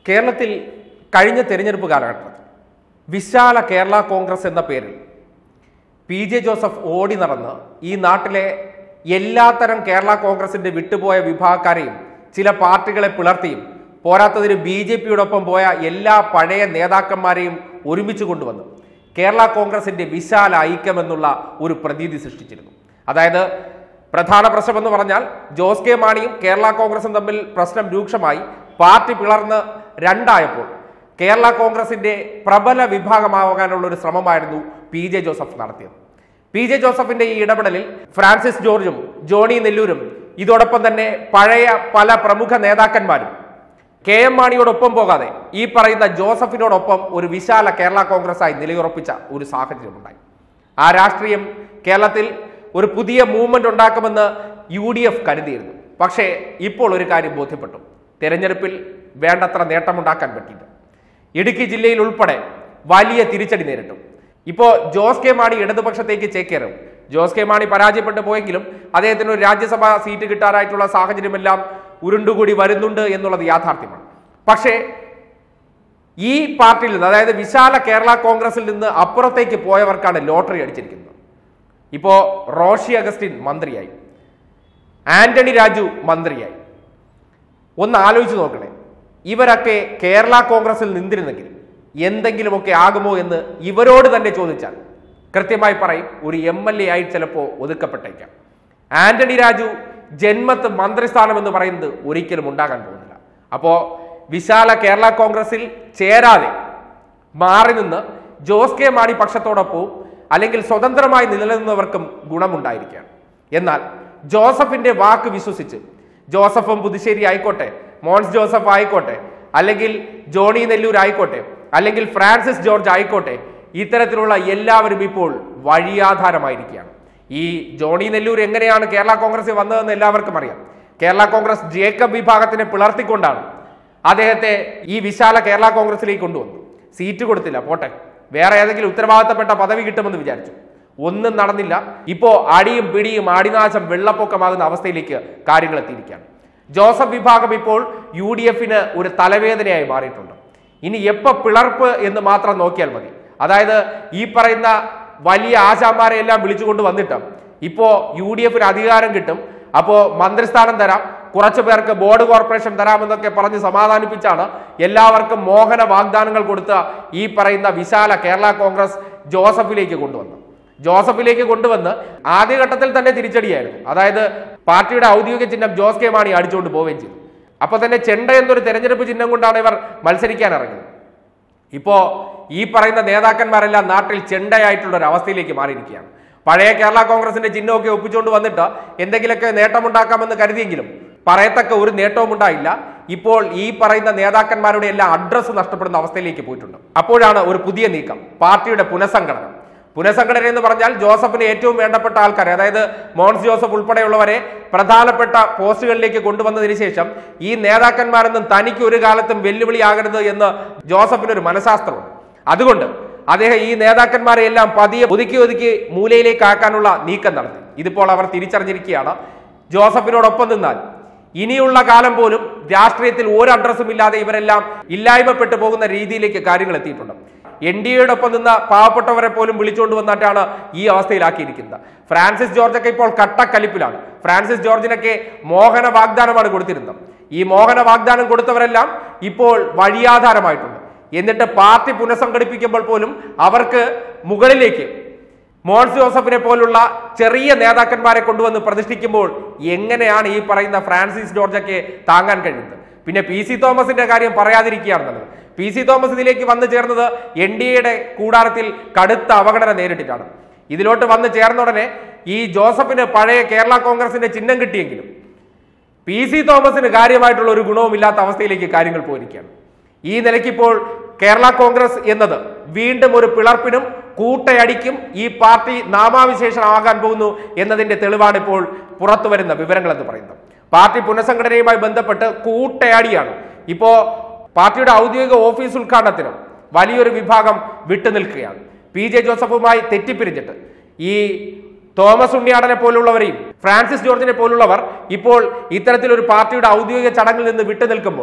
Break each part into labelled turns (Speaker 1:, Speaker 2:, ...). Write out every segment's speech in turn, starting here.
Speaker 1: കേരളത്തിൽ കഴിഞ്ഞ തെരഞ്ഞെടുപ്പ് കാലഘട്ടത്തിൽ വിശാല കേരള കോൺഗ്രസ് എന്ന പേരിൽ പി ജെ ജോസഫ് ഓടി നടന്ന് ഈ നാട്ടിലെ എല്ലാത്തരം കേരള കോൺഗ്രസിന്റെ വിട്ടുപോയ വിഭാഗക്കാരെയും ചില പാർട്ടികളെ പിളർത്തിയും പോരാത്തതിന് ബി ജെ പിയോടൊപ്പം പോയ എല്ലാ പഴയ നേതാക്കന്മാരെയും ഒരുമിച്ച് കൊണ്ടുവന്നു കേരള കോൺഗ്രസിന്റെ വിശാല ഐക്യമെന്നുള്ള ഒരു പ്രതീതി സൃഷ്ടിച്ചിരുന്നു അതായത് പ്രധാന പ്രശ്നമെന്ന് പറഞ്ഞാൽ ജോസ് കെ മാണിയും കേരള കോൺഗ്രസും തമ്മിൽ പ്രശ്നം രൂക്ഷമായി പാർട്ടി പിളർന്ന് രണ്ടായപ്പോൾ കേരള കോൺഗ്രസിന്റെ പ്രബല വിഭാഗമാകാനുള്ള ഒരു ശ്രമമായിരുന്നു പി ജെ ജോസഫ് നടത്തിയത് പി ജെ ജോസഫിന്റെ ഈ ഇടപെടലിൽ ഫ്രാൻസിസ് ജോർജും ജോണി നെല്ലൂരും ഇതോടൊപ്പം തന്നെ പഴയ പല പ്രമുഖ നേതാക്കന്മാരും കെ എം മാണിയോടൊപ്പം പോകാതെ ഈ പറയുന്ന ജോസഫിനോടൊപ്പം ഒരു വിശാല കേരള കോൺഗ്രസായി നിലയുറപ്പിച്ച ഒരു സാഹചര്യമുണ്ടായി ആ രാഷ്ട്രീയം കേരളത്തിൽ ഒരു പുതിയ മൂവ്മെന്റ് ഉണ്ടാക്കുമെന്ന് യു ഡി എഫ് കരുതിയിരുന്നു പക്ഷേ ഇപ്പോൾ ഒരു കാര്യം ബോധ്യപ്പെട്ടു തെരഞ്ഞെടുപ്പിൽ വേണ്ടത്ര നേട്ടമുണ്ടാക്കാൻ പറ്റിയില്ല ഇടുക്കി ജില്ലയിൽ ഉൾപ്പെടെ വലിയ തിരിച്ചടി നേരിട്ടു ഇപ്പോ ജോസ് കെ മാണി ഇടതുപക്ഷത്തേക്ക് ചേക്കേറും ജോസ് കെ മാണി പരാജയപ്പെട്ടു പോയെങ്കിലും അദ്ദേഹത്തിന് ഒരു രാജ്യസഭാ സീറ്റ് കിട്ടാനായിട്ടുള്ള സാഹചര്യമെല്ലാം ഉരുണ്ടുകൂടി വരുന്നുണ്ട് എന്നുള്ളത് യാഥാർത്ഥ്യമാണ് പക്ഷേ ഈ പാർട്ടിയിൽ നിന്ന് അതായത് വിശാല കേരള കോൺഗ്രസിൽ നിന്ന് അപ്പുറത്തേക്ക് പോയവർക്കാണ് ലോട്ടറി അടിച്ചിരിക്കുന്നത് ഇപ്പോ റോഷി അഗസ്റ്റിൻ മന്ത്രിയായി ആന്റണി രാജു മന്ത്രിയായി ഒന്ന് ആലോചിച്ച് നോക്കണേ ഇവരൊക്കെ കേരള കോൺഗ്രസിൽ നിന്നിരുന്നെങ്കിൽ എന്തെങ്കിലുമൊക്കെ ആകുമോ എന്ന് ഇവരോട് തന്നെ ചോദിച്ചാൽ കൃത്യമായി പറയും ഒരു എം എൽ എ ആയി ചിലപ്പോൾ ഒതുക്കപ്പെട്ടേക്കാം ആന്റണി രാജു ജന്മത്ത് മന്ത്രിസ്ഥാനം എന്ന് പറയുന്നത് ഒരിക്കലും ഉണ്ടാകാൻ പോകുന്നില്ല അപ്പോ വിശാല കേരള കോൺഗ്രസിൽ ചേരാതെ മാറി നിന്ന് ജോസ് കെ മാണി പക്ഷത്തോടൊപ്പവും അല്ലെങ്കിൽ സ്വതന്ത്രമായി നിലനിന്നവർക്കും ഗുണമുണ്ടായിരിക്കുകയാണ് എന്നാൽ ജോസഫിന്റെ വാക്ക് വിശ്വസിച്ച് ജോസഫും പുതുശ്ശേരി ആയിക്കോട്ടെ മോൻസ് ജോസഫ് ആയിക്കോട്ടെ അല്ലെങ്കിൽ ജോണി നെല്ലൂർ ആയിക്കോട്ടെ അല്ലെങ്കിൽ ഫ്രാൻസിസ് ജോർജ് ആയിക്കോട്ടെ ഇത്തരത്തിലുള്ള എല്ലാവരും ഇപ്പോൾ വഴിയാധാരമായിരിക്കുകയാണ് ഈ ജോണി നെല്ലൂർ എങ്ങനെയാണ് കേരള കോൺഗ്രസിൽ വന്നതെന്ന് എല്ലാവർക്കും അറിയാം കേരള കോൺഗ്രസ് ജേക്കബ് വിഭാഗത്തിനെ പിളർത്തിക്കൊണ്ടാണ് അദ്ദേഹത്തെ ഈ വിശാല കേരള കോൺഗ്രസിലേക്ക് കൊണ്ടുവന്നു സീറ്റ് കൊടുത്തില്ല പോട്ടെ വേറെ ഏതെങ്കിലും ഉത്തരവാദിത്തപ്പെട്ട പദവി കിട്ടുമെന്ന് വിചാരിച്ചു ഒന്നും നടന്നില്ല ഇപ്പോ അടിയും പിടിയും ആടിനാശം വെള്ളപ്പൊക്കമാകുന്ന അവസ്ഥയിലേക്ക് കാര്യങ്ങൾ എത്തിയിരിക്കുകയാണ് ജോസഫ് വിഭാഗം ഇപ്പോൾ യു ഡി എഫിന് ഒരു തലവേദനയായി മാറിയിട്ടുണ്ട് ഇനി എപ്പോ പിളർപ്പ് എന്ന് മാത്രം നോക്കിയാൽ മതി അതായത് ഈ പറയുന്ന വലിയ ആശാന്മാരെ എല്ലാം വിളിച്ചുകൊണ്ട് വന്നിട്ട് ഇപ്പോ യു ഡി എഫിന് അധികാരം കിട്ടും അപ്പോ മന്ത്രിസ്ഥാനം തരാം കുറച്ചു പേർക്ക് ബോർഡ് കോർപ്പറേഷൻ തരാമെന്നൊക്കെ പറഞ്ഞ് സമാധാനിപ്പിച്ചാണ് എല്ലാവർക്കും മോഹന വാഗ്ദാനങ്ങൾ കൊടുത്ത ഈ പറയുന്ന വിശാല കേരള കോൺഗ്രസ് ജോസഫിലേക്ക് കൊണ്ടുവന്നത് ജോസഫിലേക്ക് കൊണ്ടുവന്ന് ആദ്യഘട്ടത്തിൽ തന്നെ തിരിച്ചടിയായിരുന്നു അതായത് പാർട്ടിയുടെ ഔദ്യോഗിക ചിഹ്നം ജോസ് കെ മാണി അടിച്ചുകൊണ്ട് പോവുകയും ചെയ്തു അപ്പൊ തന്നെ ചെണ്ട എന്നൊരു തെരഞ്ഞെടുപ്പ് ചിഹ്നം കൊണ്ടാണ് ഇവർ മത്സരിക്കാൻ ഇറങ്ങിയത് ഇപ്പോ ഈ പറയുന്ന നേതാക്കന്മാരെല്ലാം നാട്ടിൽ ചെണ്ടയായിട്ടുള്ള ഒരു അവസ്ഥയിലേക്ക് മാറിയിരിക്കുകയാണ് പഴയ കേരള കോൺഗ്രസിന്റെ ചിഹ്നമൊക്കെ ഒപ്പിച്ചുകൊണ്ട് വന്നിട്ട് എന്തെങ്കിലുമൊക്കെ നേട്ടമുണ്ടാക്കാമെന്ന് കരുതിയെങ്കിലും പറയത്തക്ക ഒരു നേട്ടവും ഉണ്ടായില്ല ഇപ്പോൾ ഈ പറയുന്ന നേതാക്കന്മാരുടെ എല്ലാം അഡ്രസ്സ് നഷ്ടപ്പെടുന്ന അവസ്ഥയിലേക്ക് പോയിട്ടുണ്ട് അപ്പോഴാണ് ഒരു പുതിയ നീക്കം പാർട്ടിയുടെ പുനഃസംഘടന പുനഃസംഘടന എന്ന് പറഞ്ഞാൽ ജോസഫിന് ഏറ്റവും വേണ്ടപ്പെട്ട ആൾക്കാരെ അതായത് മോൻസ് ജോസഫ് ഉൾപ്പെടെയുള്ളവരെ പ്രധാനപ്പെട്ട പോസ്റ്റുകളിലേക്ക് കൊണ്ടുവന്നതിന് ശേഷം ഈ നേതാക്കന്മാരൊന്നും തനിക്ക് ഒരു കാലത്തും വെല്ലുവിളിയാകരുത് എന്ന് ജോസഫിനൊരു മനഃശാസ്ത്രമുണ്ട് അതുകൊണ്ട് അദ്ദേഹം ഈ നേതാക്കന്മാരെ എല്ലാം പതിയെ ഒതുക്കി ഒതുക്കി മൂലയിലേക്ക് ആക്കാനുള്ള നീക്കം നടത്തി ഇതിപ്പോൾ അവർ തിരിച്ചറിഞ്ഞിരിക്കുകയാണ് ജോസഫിനോടൊപ്പം നിന്നാൽ ഇനിയുള്ള കാലം പോലും രാഷ്ട്രീയത്തിൽ ഒരു അഡ്രസ്സും ഇല്ലാതെ ഇവരെല്ലാം ഇല്ലായ്മപ്പെട്ടു പോകുന്ന രീതിയിലേക്ക് കാര്യങ്ങൾ എത്തിയിട്ടുണ്ട് എൻ ഡി എയോടൊപ്പം നിന്ന പാവപ്പെട്ടവരെ പോലും വിളിച്ചുകൊണ്ട് വന്നിട്ടാണ് ഈ അവസ്ഥയിലാക്കിയിരിക്കുന്നത് ഫ്രാൻസിസ് ജോർജൊക്കെ ഇപ്പോൾ കട്ടക്കലിപ്പിലാണ് ഫ്രാൻസിസ് ജോർജിനൊക്കെ മോഹന വാഗ്ദാനമാണ് കൊടുത്തിരുന്നത് ഈ മോഹന വാഗ്ദാനം കൊടുത്തവരെല്ലാം ഇപ്പോൾ വഴിയാധാരമായിട്ടുണ്ട് എന്നിട്ട് പാർട്ടി പുനഃസംഘടിപ്പിക്കുമ്പോൾ പോലും അവർക്ക് മുകളിലേക്ക് മോൻസ് ജോസഫിനെ പോലുള്ള ചെറിയ നേതാക്കന്മാരെ കൊണ്ടുവന്ന് പ്രതിഷ്ഠിക്കുമ്പോൾ എങ്ങനെയാണ് ഈ പറയുന്ന ഫ്രാൻസിസ് ജോർജൊക്കെ താങ്ങാൻ കഴിയുന്നത് പിന്നെ പി സി തോമസിന്റെ കാര്യം പറയാതിരിക്കുകയാണ് നല്ലത് പി സി തോമസ് ഇതിലേക്ക് വന്നു ചേർന്നത് എൻ ഡി എയുടെ കൂടാരത്തിൽ കടുത്ത അവഗണന നേരിട്ടിട്ടാണ് ഇതിലോട്ട് വന്ന് ചേർന്ന ഉടനെ ഈ ജോസഫിന് പഴയ കേരള കോൺഗ്രസിന്റെ ചിഹ്നം കിട്ടിയെങ്കിലും പി സി തോമസിന് കാര്യമായിട്ടുള്ള ഒരു ഗുണവും ഇല്ലാത്ത അവസ്ഥയിലേക്ക് കാര്യങ്ങൾ പോയിരിക്കുകയാണ് ഈ നിലയ്ക്ക് ഇപ്പോൾ കേരള കോൺഗ്രസ് എന്നത് വീണ്ടും ഒരു പിളർപ്പിനും കൂട്ടയടിക്കും ഈ പാർട്ടി നാമാവിശേഷമാകാൻ പോകുന്നു എന്നതിന്റെ തെളിവാണ് ഇപ്പോൾ പുറത്തു വരുന്ന വിവരങ്ങൾ എന്ന് പറയുന്നത് പാർട്ടി പുനഃസംഘടനയുമായി ബന്ധപ്പെട്ട് കൂട്ടയടിയാണ് ഇപ്പോ പാർട്ടിയുടെ ഔദ്യോഗിക ഓഫീസ് ഉദ്ഘാടനത്തിന് വലിയൊരു വിഭാഗം വിട്ടുനിൽക്കുകയാണ് പി ജെ ജോസഫുമായി തെറ്റിപ്പിരിഞ്ഞിട്ട് ഈ തോമസ് ഉണ്ണിയാടനെ പോലുള്ളവരെയും ഫ്രാൻസിസ് ജോർജിനെ പോലുള്ളവർ ഇപ്പോൾ ഇത്തരത്തിലൊരു പാർട്ടിയുടെ ഔദ്യോഗിക ചടങ്ങിൽ നിന്ന് വിട്ടുനിൽക്കുമ്പോൾ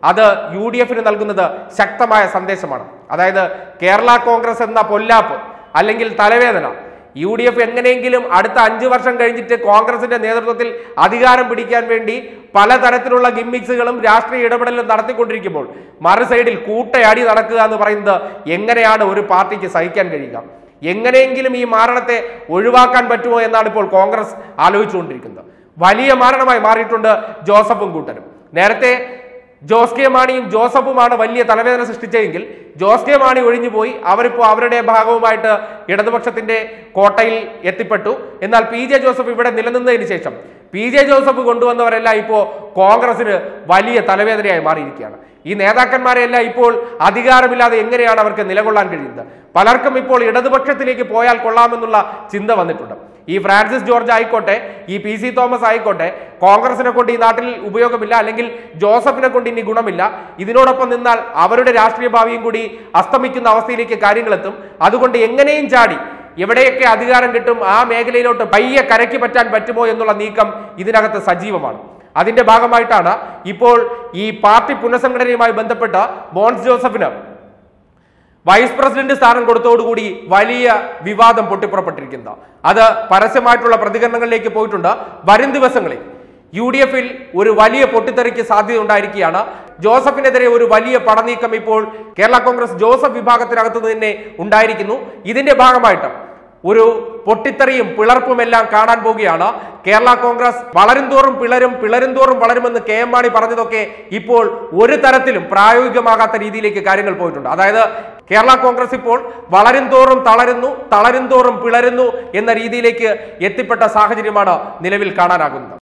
Speaker 1: അത് യു ഡി എഫിന് നൽകുന്നത് ശക്തമായ സന്ദേശമാണ് അതായത് കേരള കോൺഗ്രസ് എന്ന പൊല്ലാപ്പ് അല്ലെങ്കിൽ തലവേദന യു ഡി എഫ് എങ്ങനെയെങ്കിലും അടുത്ത അഞ്ചു വർഷം കഴിഞ്ഞിട്ട് കോൺഗ്രസിന്റെ നേതൃത്വത്തിൽ അധികാരം പിടിക്കാൻ വേണ്ടി പലതരത്തിലുള്ള ഗിമ്മിക്സുകളും രാഷ്ട്രീയ ഇടപെടലും നടത്തിക്കൊണ്ടിരിക്കുമ്പോൾ മറു സൈഡിൽ കൂട്ടയടി നടക്കുക എന്ന് പറയുന്നത് എങ്ങനെയാണ് ഒരു പാർട്ടിക്ക് സഹിക്കാൻ കഴിയുക എങ്ങനെയെങ്കിലും ഈ മാരണത്തെ ഒഴിവാക്കാൻ പറ്റുമോ എന്നാണ് ഇപ്പോൾ കോൺഗ്രസ് ആലോചിച്ചുകൊണ്ടിരിക്കുന്നത് വലിയ മാരണമായി മാറിയിട്ടുണ്ട് ജോസഫും കൂട്ടരും നേരത്തെ ജോസ് കെ മാണിയും ജോസഫുമാണ് വലിയ തലവേദന സൃഷ്ടിച്ചതെങ്കിൽ ജോസ് കെ മാണി ഒഴിഞ്ഞുപോയി അവരിപ്പോ അവരുടെ ഭാഗവുമായിട്ട് ഇടതുപക്ഷത്തിന്റെ കോട്ടയിൽ എത്തിപ്പെട്ടു എന്നാൽ പി ജെ ജോസഫ് ഇവിടെ നിലനിന്നതിന് ശേഷം പി ജെ ജോസഫ് കൊണ്ടുവന്നവരെല്ലാം ഇപ്പോ കോൺഗ്രസിന് വലിയ തലവേദനയായി മാറിയിരിക്കുകയാണ് ഈ നേതാക്കന്മാരെല്ലാം ഇപ്പോൾ അധികാരമില്ലാതെ എങ്ങനെയാണ് അവർക്ക് നിലകൊള്ളാൻ കഴിയുന്നത് പലർക്കും ഇപ്പോൾ ഇടതുപക്ഷത്തിലേക്ക് പോയാൽ കൊള്ളാമെന്നുള്ള ചിന്ത വന്നിട്ടുണ്ട് ഈ ഫ്രാൻസിസ് ജോർജ് ആയിക്കോട്ടെ ഈ പി സി തോമസ് ആയിക്കോട്ടെ കോൺഗ്രസിനെ കൊണ്ട് ഈ നാട്ടിൽ ഉപയോഗമില്ല അല്ലെങ്കിൽ ജോസഫിനെ കൊണ്ട് ഇനി ഗുണമില്ല ഇതിനോടൊപ്പം നിന്നാൽ അവരുടെ രാഷ്ട്രീയ ഭാവിയും കൂടി അസ്തമിക്കുന്ന അവസ്ഥയിലേക്ക് കാര്യങ്ങളെത്തും അതുകൊണ്ട് എങ്ങനെയും ചാടി എവിടെയൊക്കെ അധികാരം കിട്ടും ആ മേഖലയിലോട്ട് പയ്യെ കരയ്ക്ക് പറ്റാൻ പറ്റുമോ എന്നുള്ള നീക്കം ഇതിനകത്ത് സജീവമാണ് അതിന്റെ ഭാഗമായിട്ടാണ് ഇപ്പോൾ ഈ പാർട്ടി പുനഃസംഘടനയുമായി ബന്ധപ്പെട്ട മോൻസ് ജോസഫിന് വൈസ് പ്രസിഡന്റ് സ്ഥാനം കൊടുത്തോടുകൂടി വലിയ വിവാദം പൊട്ടിപ്പുറപ്പെട്ടിരിക്കുന്നത് അത് പരസ്യമായിട്ടുള്ള പ്രതികരണങ്ങളിലേക്ക് പോയിട്ടുണ്ട് വരും ദിവസങ്ങളിൽ യു ഡി എഫിൽ ഒരു വലിയ പൊട്ടിത്തെറിക്ക് സാധ്യത ഉണ്ടായിരിക്കുകയാണ് ജോസഫിനെതിരെ ഒരു വലിയ പടനീക്കം ഇപ്പോൾ കേരള കോൺഗ്രസ് ജോസഫ് വിഭാഗത്തിനകത്ത് തന്നെ ഉണ്ടായിരിക്കുന്നു ഇതിന്റെ ഭാഗമായിട്ട് ഒരു പൊട്ടിത്തെറിയും പിളർപ്പും എല്ലാം കാണാൻ പോവുകയാണ് കേരള കോൺഗ്രസ് വളരും തോറും പിളരും പിളരും തോറും വളരുമെന്ന് കെ എം മാണി പറഞ്ഞതൊക്കെ ഇപ്പോൾ ഒരു തരത്തിലും പ്രായോഗികമാകാത്ത രീതിയിലേക്ക് കാര്യങ്ങൾ പോയിട്ടുണ്ട് അതായത് കേരള കോൺഗ്രസ് ഇപ്പോൾ വളരും തോറും തളരുന്നു തളരും തോറും പിളരുന്നു എന്ന രീതിയിലേക്ക് എത്തിപ്പെട്ട സാഹചര്യമാണ് നിലവിൽ കാണാനാകുന്നത്